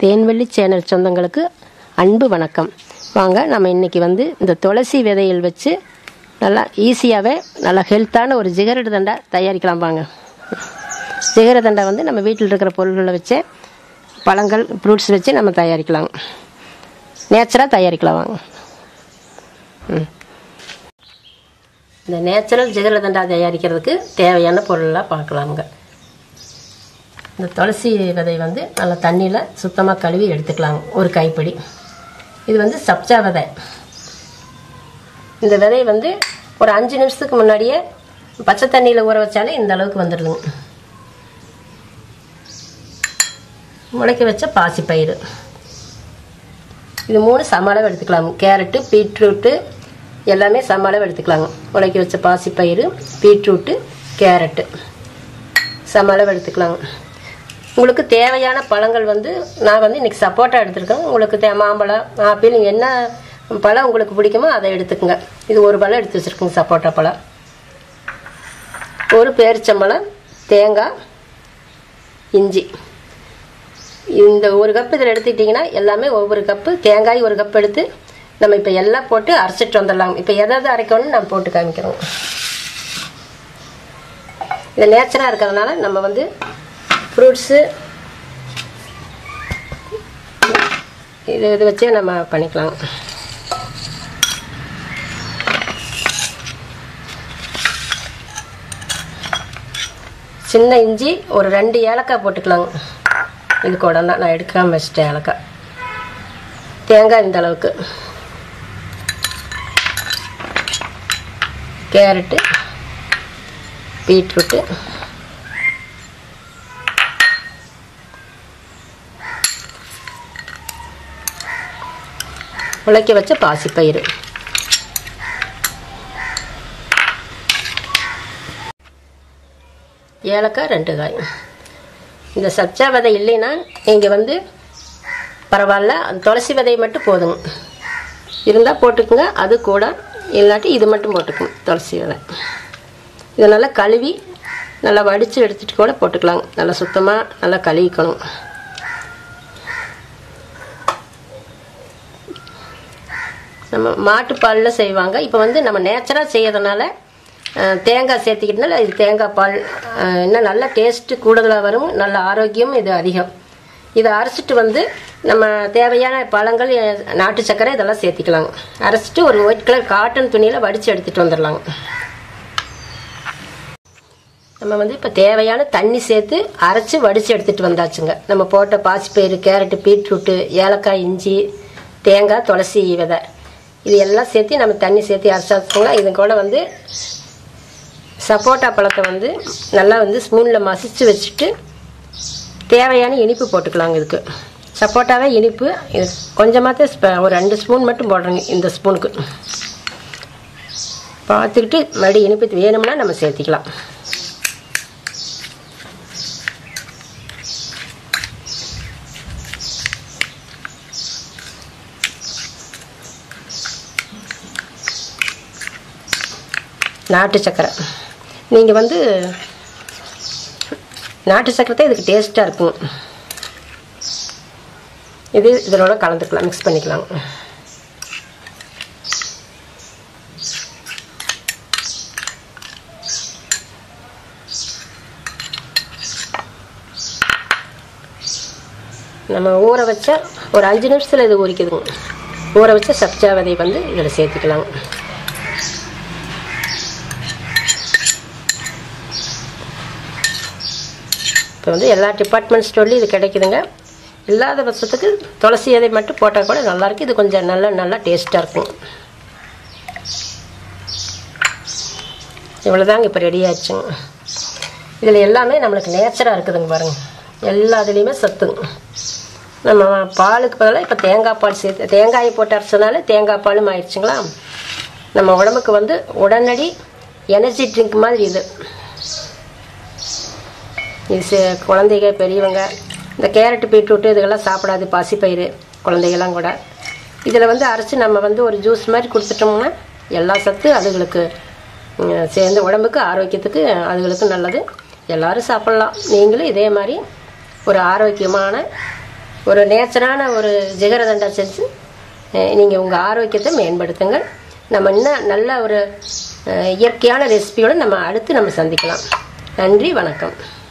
தேன்வெள்ளி channel சொந்தங்களுக்கு அன்பு வணக்கம் வாங்க நம்ம இன்னைக்கு வந்து இந்த துளசி விதைகள் வச்சு நல்லா ஈஸியாகவே நல்லா ஹெல்த்தான ஒரு ஜிகரடு தண்டை தயாரிக்கலாம் வாங்க ஜிகர தண்டை வந்து நம்ம வீட்டில் இருக்கிற பொருள்களை வச்சு பழங்கள் ஃப்ரூட்ஸ் வச்சு நம்ம தயாரிக்கலாம் நேச்சராக தயாரிக்கலாம் வாங்க ம். இந்த நேச்சுரல் ஜிகர தண்டா தயாரிக்கிறதுக்கு தேவையான பொருளெலாம் பார்க்கலாமுங்க இந்த துளசி விதை வந்து நல்லா தண்ணியில் சுத்தமாக கழுவி எடுத்துக்கலாங்க ஒரு கைப்பிடி இது வந்து சப்ஜா விதை இந்த விதை வந்து ஒரு அஞ்சு நிமிஷத்துக்கு முன்னாடியே பச்சை தண்ணியில் ஊற வச்சாலே இந்த அளவுக்கு வந்துடுதுங்க முளைக்க வச்ச பாசிப்பயிறு இது மூணு சம அளவு எடுத்துக்கலாங்க கேரட்டு பீட்ரூட்டு எல்லாமே சம அளவு எடுத்துக்கலாங்க முளைக்க வச்ச பாசிப்பயிறு பீட்ரூட்டு கேரட்டு சம அளவு எடுத்துக்கலாங்க உங்களுக்கு தேவையான பழங்கள் வந்து நான் வந்து இன்னைக்கு சப்போட்டா எடுத்திருக்கேன் உங்களுக்கு தே மாம்பழம் ஆப்பிள் என்ன பழம் உங்களுக்கு பிடிக்குமோ அதை எடுத்துக்கோங்க இது ஒரு பழம் எடுத்து வச்சுருக்குங்க சப்போட்டா பழம் ஒரு பேரிச்சம்பழம் தேங்காய் இஞ்சி இந்த ஒரு கப்பு இதில் எடுத்துக்கிட்டிங்கன்னா எல்லாமே ஒவ்வொரு கப்பு தேங்காய் ஒரு கப் எடுத்து நம்ம இப்போ எல்லாம் போட்டு அரைச்சிட்டு வந்துடலாம் இப்போ எதாவது அரைக்கணும்னு நான் போட்டு காமிக்கிறோம் இது நேச்சராக இருக்கிறதுனால நம்ம வந்து ஃப்ரூட்ஸு இது இது வச்சே நம்ம பண்ணிக்கலாம் சின்ன இஞ்சி ஒரு ரெண்டு ஏலக்காய் போட்டுக்கலாங்க இது கூட தான் நான் எடுக்காமல் வச்சிட்டேன் ஏலக்காய் தேங்காய் இந்த அளவுக்கு கேரட்டு பீட்ரூட்டு உழைக்க வச்ச பாசிப்பயிறு ஏலக்காய் ரெண்டு காய் இந்த சப்ஜா விதை இல்லைன்னா நீங்கள் வந்து பரவாயில்ல அந்த துளசி விதை மட்டும் போதுங்க இருந்தால் போட்டுக்குங்க அது கூட இல்லாட்டி இது மட்டும் போட்டுக்குங்க துளசி விதை இதை நல்லா கழுவி நல்லா வடித்து எடுத்துகிட்டு கூட போட்டுக்கலாங்க நல்லா சுத்தமாக நல்லா கழுவிக்கணும் நம்ம மாட்டுப்பாலில் செய்வாங்க இப்போ வந்து நம்ம நேச்சராக செய்யறதுனால அஹ், தேங்காய் சேர்த்திக்கிட்டனால இது தேங்காய் பால் அஹ், இன்னும் நல்ல டேஸ்ட்டு கூடுதலாக வரும் நல்ல ஆரோக்கியம் இது அதிகம் இதை அரைச்சிட்டு வந்து நம்ம தேவையான பழங்கள் அஹ், நாட்டு சர்க்கரை இதெல்லாம் சேர்த்திக்கலாங்க அரைச்சிட்டு ஒரு ஒயிட் கலர் காட்டன் துணியில் வடித்து எடுத்துகிட்டு வந்துடலாங்க நம்ம வந்து இப்போ தேவையான தண்ணி சேர்த்து அரைச்சி வடித்து எடுத்துகிட்டு வந்தாச்சுங்க நம்ம போட்ட பாசிப்பயிறு கேரட்டு பீட்ரூட்டு ஏலக்காய் இஞ்சி தேங்காய் துளசி விதை இது எல்லாம் சேர்த்து நம்ம தண்ணி சேர்த்து அரைச்சாச்சுங்களா இது கூட வந்து சப்போட்டா பழத்தை வந்து நல்லா வந்து ஸ்பூனில் மசிச்சு வச்சுட்டு தேவையான இனிப்பு போட்டுக்கலாங்க இதுக்கு சப்போட்டாவே இனிப்பு இது கொஞ்சமாக ஸ்ப- ஒரு ரெண்டு ஸ்பூன் மட்டும் போடுறேங்க இந்த ஸ்பூனுக்கு பார்த்துக்கிட்டு மறுபடியும் இனிப்பு வேணும்னா நம்ம சேர்த்திக்கலாம் நாட்டு சக்கரை நீங்கள் வந்து நாட்டு சக்கரை தான் இதுக்கு டேஸ்ட்டாக இருக்கும் இது இதனோட கலந்துக்கலாம் மிக்ஸ் பண்ணிக்கலாம் நம்ம ஊற வச்ச ஒரு அஞ்சு நிமிஷத்தில் இது ஊறிக்குதுங்க ஊற வச்ச சப்ஜா விதை வந்து இதில் சேர்த்துக்கலாங்க இப்போ வந்து எல்லா டிபார்ட்மெண்ட் ஸ்டோர்லேயும் இது கிடைக்குதுங்க இல்லாத பட்சத்துக்கு துளசி விதை மட்டும் போட்டால் கூட நல்லாயிருக்கு இது கொஞ்சம் நல்லா நல்லா டேஸ்ட்டாக இருக்கும் இவ்வளோதாங்க இப்போ ரெடி ஆயிடுச்சுங்க இதில் எல்லாமே நம்மளுக்கு நேச்சராக இருக்குதுங்க பாருங்க எல்லா இதுலேயுமே சத்துங்க நம்ம பாலுக்கு பதிலாக இப்போ தேங்காய் பால் சேர்த்து தேங்காயை போட்டு அரைச்சனால தேங்காய் பாலும் ஆயிடுச்சுங்களா நம்ம உடம்புக்கு வந்து உடனடி எனர்ஜி ட்ரிங்க் மாதிரி இது இது சே- குழந்தைங்க பெரியவங்க இந்த கேரட் பீட்ரூட்டு இதுகெல்லாம் சாப்பிடாது பாசிப்பயிறு குழந்தைகள்லாம் கூட இதில் வந்து அரைச்சி நம்ம வந்து ஒரு ஜூஸ் மாதிரி கொடுத்துட்டோம்னா எல்லா சத்து அதுகளுக்கு ம், சேர்ந்து உடம்புக்கு ஆரோக்கியத்துக்கு அதுகளுக்கு நல்லது எல்லாரும் சாப்பிட்லாம் நீங்களும் இதே மாதிரி ஒரு ஆரோக்கியமான ஒரு நேச்சரான ஒரு ஜிகரதண்டா செஞ்சு நீங்கள் உங்கள் ஆரோக்கியத்தை மேம்படுத்துங்கள் நம்ம இன்னும் நல்ல ஒரு அஹ், இயற்கையான ரெசிபியோடு நம்ம அடுத்து நம்ம சந்திக்கலாம் நன்றி வணக்கம்